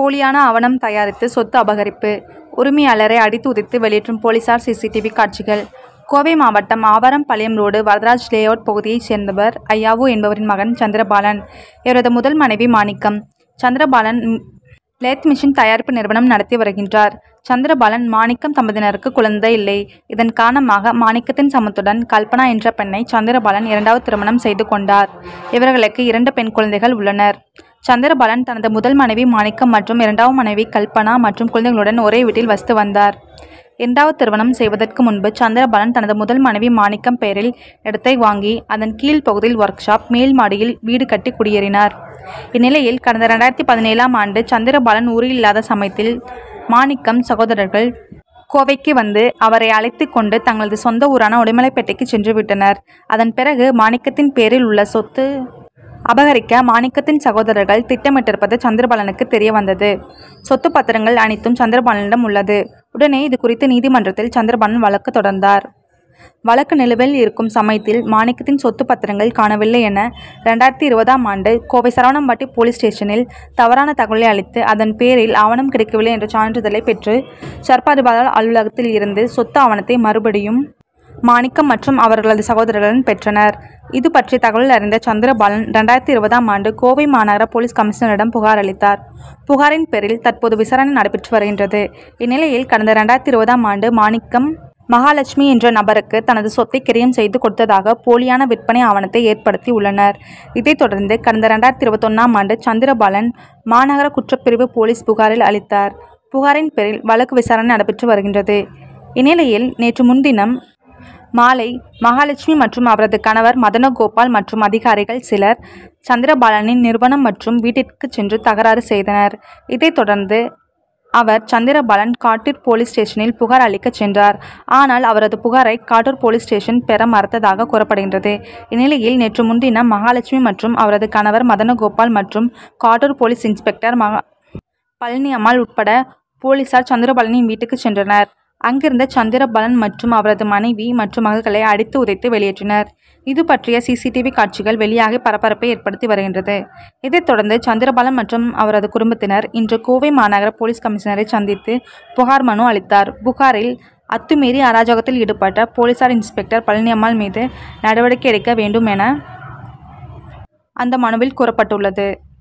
போலியான ஆவணம் தயாரித்து சொத்து அபகரிப்பு உரிமையாளரை அடித்து உதைத்து வெளியேற்றும் போலீசார் சிசிடிவி காட்சிகள் கோவை மாவட்டம் ஆவாரம்பாளையம் ரோடு வரதராஜ் லேஅவுட் பகுதியைச் சேர்ந்தவர் ஐயாவு என்பவரின் மகன் சந்திரபாலன் இவரது முதல் மனைவி மாணிக்கம் சந்திரபாலன் ம், லேத் மிஷின் தயாரிப்பு நிறுவனம் நடத்தி வருகின்றார் சந்திரபாலன் மாணிக்கம் தம்பதியினருக்கு குழந்தை இல்லை இதன் காரணமாக மாணிக்கத்தின் சமத்துடன் கல்பனா என்ற பெண்ணை சந்திரபாலன் இரண்டாவது திருமணம் செய்து கொண்டார் இவர்களுக்கு இரண்டு பெண் குழந்தைகள் உள்ளனர் சந்திரபாலன் தனது முதல் மனைவி மாணிக்கம் மற்றும் இரண்டாவது மனைவி கல்பனா மற்றும் குழந்தைகளுடன் ஒரே வீட்டில் வசித்து வந்தார் இரண்டாவது திருமணம் செய்வதற்கு முன்பு சந்திரபாலன் தனது முதல் மனைவி மாணிக்கம் பெயரில் இடத்தை வாங்கி அதன் கீழ் பகுதியில் ஒர்க் ஷாப் மேல் மாடியில் வீடு கட்டி குடியேறினார் இந்நிலையில் கடந்த ரெண்டாயிரத்தி பதினேழாம் ஆண்டு சந்திரபாலன் ஊரில் இல்லாத சமயத்தில் மாணிக்கம் சகோதரர்கள் கோவைக்கு வந்து அவரை அழைத்து கொண்டு தங்களது சொந்த ஊரான உடுமலைப்பேட்டைக்கு சென்று விட்டனர் அதன் பிறகு மாணிக்கத்தின் பேரில் உள்ள சொத்து அபகரிக்க மாணிக்கத்தின் சகோதரர்கள் திட்டமிட்டிருப்பது சந்திரபாலனுக்கு தெரிய வந்தது சொத்து பத்திரங்கள் அனைத்தும் சந்திரபாலனிடம் உள்ளது உடனே இது குறித்து நீதிமன்றத்தில் சந்திரபாலன் வழக்கு தொடர்ந்தார் வழக்கு நிலுவையில் இருக்கும் சமயத்தில் மாணிக்கத்தின் சொத்து பத்திரங்கள் காணவில்லை என ரெண்டாயிரத்தி இருபதாம் ஆண்டு கோவை சரவணம்பட்டி போலீஸ் ஸ்டேஷனில் தவறான தகவலை அளித்து அதன் பேரில் ஆவணம் கிடைக்கவில்லை என்ற சான்றிதழை பெற்று சர்பாதிபாதல் அலுவலகத்தில் இருந்து சொத்து ஆவணத்தை மறுபடியும் மாணிக்கம் மற்றும் அவர்களது சகோதரர்களுடன் பெற்றனர் இது பற்றி தகவல் அறிந்த சந்திரபாலன் ரெண்டாயிரத்தி இருபதாம் ஆண்டு கோவை மாநகர போலீஸ் கமிஷனரிடம் புகார் அளித்தார் புகாரின் பேரில் தற்போது விசாரணை நடைபெற்று வருகின்றது இந்நிலையில் கடந்த ரெண்டாயிரத்தி இருபதாம் ஆண்டு மாணிக்கம் மகாலட்சுமி என்ற நபருக்கு தனது சொத்தை கிரயம் செய்து கொடுத்ததாக போலியான விற்பனை ஆவணத்தை ஏற்படுத்தி உள்ளனர் இதைத் தொடர்ந்து கடந்த ரெண்டாயிரத்தி இருபத்தொன்னாம் ஆண்டு சந்திரபாலன் மாநகர குற்றப்பிரிவு போலீஸ் புகாரில் அளித்தார் புகாரின் பேரில் வழக்கு விசாரணை நடைபெற்று வருகின்றது இந்நிலையில் நேற்று முன்தினம் மாலை மகாலட்சுமி மற்றும் அவரது கணவர் மதனகோபால் மற்றும் அதிகாரிகள் சிலர் சந்திரபாலனின் நிறுவனம் மற்றும் வீட்டிற்கு சென்று தகராறு செய்தனர் இதைத் தொடர்ந்து அவர் சந்திரபாலன் காட்டூர் போலீஸ் ஸ்டேஷனில் புகார் அளிக்கச் சென்றார் ஆனால் அவரது புகாரை காட்டூர் போலீஸ் ஸ்டேஷன் பெற மறுத்ததாக கூறப்படுகின்றது இந்நிலையில் நேற்று முன்தினம் மகாலட்சுமி மற்றும் அவரது கணவர் மதனகோபால் மற்றும் காட்டூர் போலீஸ் இன்ஸ்பெக்டர் மகா பழனி அம்மாள் உட்பட போலீசார் சந்திரபாலனின் வீட்டுக்கு சென்றனர் அங்கிருந்த சந்திரபாலன் மற்றும் அவரது மனைவி மற்றும் மகள்களை அடித்து உதைத்து வெளியேற்றினர் இது பற்றிய சிசிடிவி காட்சிகள் வெளியாகி பரபரப்பை ஏற்படுத்தி வருகின்றது இதைத் தொடர்ந்து சந்திரபாலன் மற்றும் அவரது குடும்பத்தினர் இன்று கோவை மாநகர போலீஸ் கமிஷனரை சந்தித்து புகார் மனு அளித்தார் புகாரில் அத்துமீறி அராஜகத்தில் ஈடுபட்ட போலீசார் இன்ஸ்பெக்டர் பழனியம்மாள் மீது நடவடிக்கை எடுக்க வேண்டும் என அந்த மனுவில் கூறப்பட்டுள்ளது